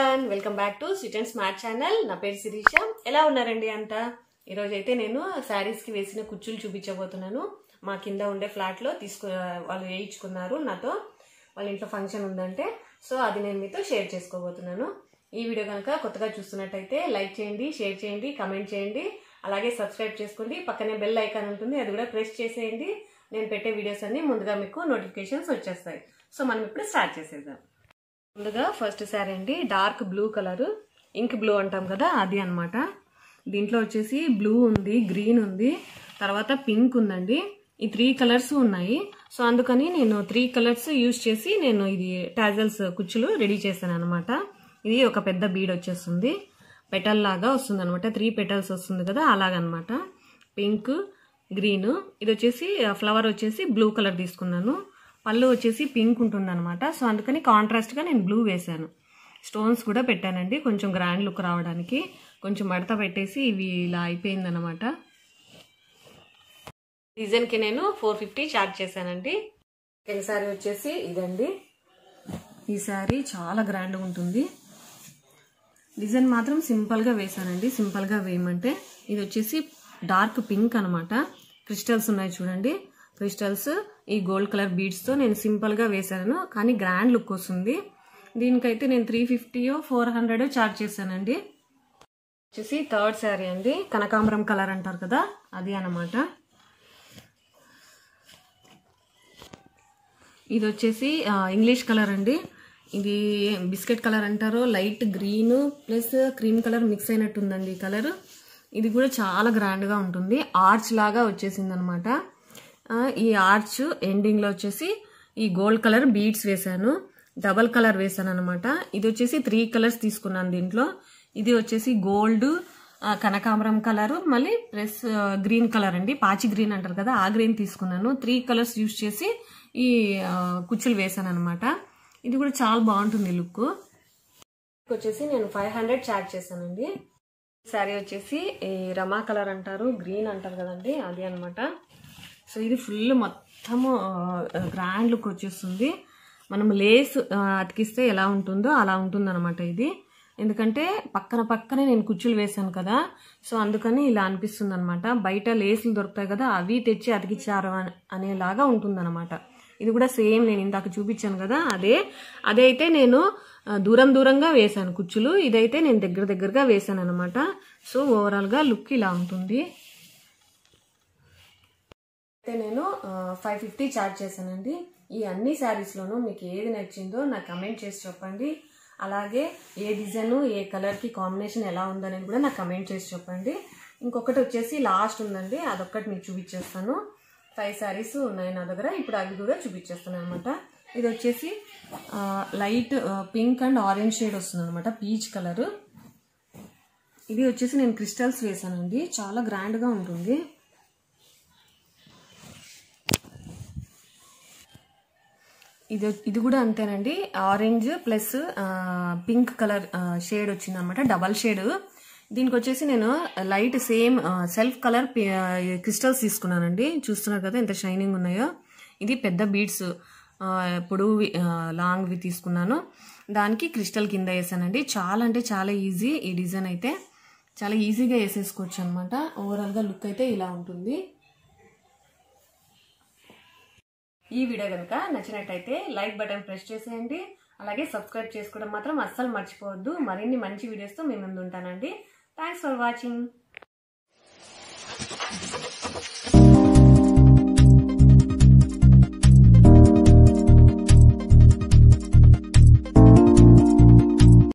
everyone welcome back to sweet and smart channel నా పేరు శిరీష ఎలా ఉన్నారండి అంతా ఈరోజు అయితే నేను శారీస్కి వేసిన కుచ్చులు చూపించబోతున్నాను మా కింద ఉండే ఫ్లాట్లో తీసుకు వాళ్ళు వేయించుకున్నారు నాతో వాళ్ళ ఇంట్లో ఫంక్షన్ ఉందంటే సో అది నేను మీతో షేర్ చేసుకోబోతున్నాను ఈ వీడియో కనుక కొత్తగా చూస్తున్నట్టయితే లైక్ చేయండి షేర్ చేయండి కమెంట్ చేయండి అలాగే సబ్స్క్రైబ్ చేసుకోండి పక్కనే బెల్ ఐకాన్ ఉంటుంది అది కూడా ప్రెస్ చేసేయండి నేను పెట్టే వీడియోస్ అన్ని ముందుగా మీకు నోటిఫికేషన్స్ వచ్చేస్తాయి సో మనం ఇప్పుడు స్టార్ట్ చేసేద్దాం ముందుగా ఫస్ట్ శారీ అండి dark blue colour ink blue అంటాం కదా అది అన్నమాట దీంట్లో వచ్చేసి బ్లూ ఉంది గ్రీన్ ఉంది తర్వాత పింక్ ఉందండి ఈ త్రీ కలర్స్ ఉన్నాయి సో అందుకని నేను త్రీ కలర్స్ యూజ్ చేసి నేను ఇది టాజల్స్ కుచ్చులు రెడీ చేశాను అనమాట ఇది ఒక పెద్ద బీడ్ వచ్చేస్తుంది పెటల్ లాగా వస్తుంది అనమాట త్రీ పెటల్స్ వస్తుంది కదా అలాగనమాట పింక్ గ్రీన్ ఇది వచ్చేసి ఫ్లవర్ వచ్చేసి బ్లూ కలర్ తీసుకున్నాను పళ్ళు వచ్చేసి పింక్ ఉంటుంది అనమాట సో అందుకని కాంట్రాస్ట్గా నేను బ్లూ వేశాను స్టోన్స్ కూడా పెట్టానండి కొంచెం గ్రాండ్ లుక్ రావడానికి కొంచెం మడత పెట్టేసి ఇవి ఇలా అయిపోయిందనమాట డిజైన్కి నేను ఫోర్ ఫిఫ్టీ చార్జ్ చేశానండి సెకండ్ శారీ వచ్చేసి ఇదండి ఈ శారీ చాలా గ్రాండ్గా ఉంటుంది డిజైన్ మాత్రం సింపుల్గా వేసానండి సింపుల్గా వేయమంటే ఇది వచ్చేసి డార్క్ పింక్ అనమాట క్రిస్టల్స్ ఉన్నాయి చూడండి క్రిస్టల్స్ ఈ గోల్డ్ కలర్ బీడ్స్తో నేను సింపుల్గా వేసాను కానీ గ్రాండ్ లుక్ వస్తుంది దీనికైతే నేను త్రీ ఫిఫ్టీయో ఫోర్ హండ్రెడ్ చార్జ్ చేశానండి వచ్చేసి థర్డ్ శారీ అండి కనకాంబరం కలర్ అంటారు కదా అది అనమాట ఇది వచ్చేసి ఇంగ్లీష్ కలర్ అండి ఇది బిస్కెట్ కలర్ అంటారు light green plus cream colour mix అయినట్టు ఉందండి ఈ కలర్ ఇది కూడా చాలా గ్రాండ్గా ఉంటుంది ఆర్చ్ లాగా వచ్చేసింది అనమాట ఈ ఆర్చ్ ఎండింగ్లో వచ్చేసి ఈ గోల్డ్ కలర్ బీడ్స్ వేశాను డబల్ కలర్ వేశాను అనమాట ఇది వచ్చేసి త్రీ కలర్స్ తీసుకున్నాను దీంట్లో ఇది వచ్చేసి గోల్డ్ కనకాంబరం కలర్ మళ్ళీ ప్లస్ గ్రీన్ కలర్ అండి పాచి గ్రీన్ అంటారు కదా ఆ గ్రీన్ తీసుకున్నాను త్రీ కలర్స్ యూస్ చేసి ఈ కుచ్చులు వేసాను అనమాట ఇది కూడా చాలా బాగుంటుంది లుక్ వచ్చేసి నేను ఫైవ్ హండ్రెడ్ చార్జ్ చేశానండి శారీ వచ్చేసి ఈ రమా కలర్ అంటారు గ్రీన్ అంటారు కదండి అది అనమాట సో ఇది ఫుల్ మొత్తము గ్రాండ్ లుక్ వచ్చేస్తుంది మనం లేస్ అతికిస్తే ఎలా ఉంటుందో అలా ఉంటుందన్నమాట ఇది ఎందుకంటే పక్కన పక్కనే నేను కుచ్చులు వేసాను కదా సో అందుకని ఇలా అనిపిస్తుంది అనమాట బయట లేసులు దొరుకుతాయి కదా అవి తెచ్చి అతికిచ్చారు అనేలాగా ఉంటుందన్నమాట ఇది కూడా సేమ్ నేను ఇందాక చూపించాను కదా అదే అదే అయితే నేను దూరం దూరంగా వేసాను కుచ్చులు ఇదైతే నేను దగ్గర దగ్గరగా వేసాను అనమాట సో ఓవరాల్గా లుక్ ఇలా ఉంటుంది అయితే నేను ఫైవ్ ఫిఫ్టీ ఛార్జ్ చేశానండి ఈ అన్ని శారీస్లోనూ మీకు ఏది నచ్చిందో నాకు కమెంట్ చేసి చెప్పండి అలాగే ఏ డిజైన్ ఏ కలర్కి కాంబినేషన్ ఎలా ఉందనేది కూడా నాకు కమెంట్ చేసి చెప్పండి ఇంకొకటి వచ్చేసి లాస్ట్ ఉందండి అదొక్కటి మీకు చూపించేస్తాను ఫైవ్ శారీస్ ఉన్నాయి నా దగ్గర ఇప్పుడు అవి కూడా చూపించేస్తాను అనమాట ఇది వచ్చేసి light pink and orange shade వస్తుంది అనమాట పీచ్ కలర్ ఇది వచ్చేసి నేను క్రిస్టల్స్ వేసానండి చాలా గ్రాండ్గా ఉంటుంది ఇది ఇది కూడా అంతేనండి orange plus pink colour shade వచ్చింది అనమాట డబల్ షేడ్ దీనికి వచ్చేసి నేను light same self colour crystals తీసుకున్నానండి చూస్తున్నారు కదా ఎంత షైనింగ్ ఉన్నాయో ఇది పెద్ద బీడ్స్ పొడవు లాంగ్వి తీసుకున్నాను దానికి క్రిస్టల్ కింద వేసానండి చాలా అంటే చాలా ఈజీ ఈ డిజైన్ అయితే చాలా ఈజీగా వేసేసుకోవచ్చు అనమాట ఓవరాల్గా లుక్ అయితే ఇలా ఉంటుంది ఈ వీడియో కనుక నచ్చినట్టయితే లైక్ బటన్ ప్రెస్ చేసేయండి అలాగే సబ్స్క్రైబ్ చేసుకోవడం మాత్రం అస్సలు మర్చిపోవద్దు మరిన్ని మంచి వీడియోస్తో మీ ముందు ఉంటానండి థ్యాంక్స్ ఫర్ వాచింగ్